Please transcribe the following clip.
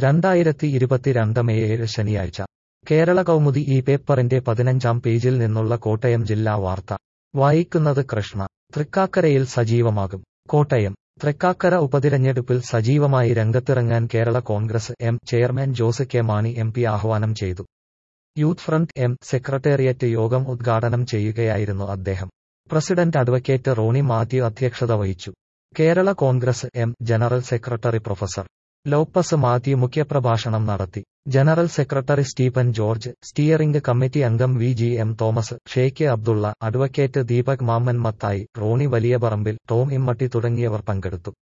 രണ്ടായിരത്തി ഇരുപത്തിരണ്ട് മെയ് ഏഴ് ശനിയാഴ്ച കേരള കൗമുദി ഈ പേപ്പറിന്റെ പതിനഞ്ചാം പേജിൽ നിന്നുള്ള കോട്ടയം ജില്ലാ വാർത്ത വായിക്കുന്നത് കൃഷ്ണ തൃക്കാക്കരയിൽ സജീവമാകും കോട്ടയം തൃക്കാക്കര ഉപതിരഞ്ഞെടുപ്പിൽ സജീവമായി രംഗത്തിറങ്ങാൻ Kerala Congress M chairman Jose K Mani M P ആഹ്വാനം ചെയ്തു യൂത്ത് ഫ്രണ്ട് എം സെക്രട്ടേറിയറ്റ് യോഗം ഉദ്ഘാടനം ചെയ്യുകയായിരുന്നു അദ്ദേഹം പ്രസിഡന്റ് അഡ്വക്കേറ്റ് റോണി മാത്യു അധ്യക്ഷത വഹിച്ചു Kerala Congress M general secretary professor Lopez Mathew മുഖ്യപ്രഭാഷണം നടത്തി general secretary Stephen George steering committee അംഗം V G M Thomas Sheikh Abdulla advocate Deepak Mammen Mathai Roni Valiyaparambil Tom Immatty തുടങ്ങിയവർ പങ്കെടുത്തു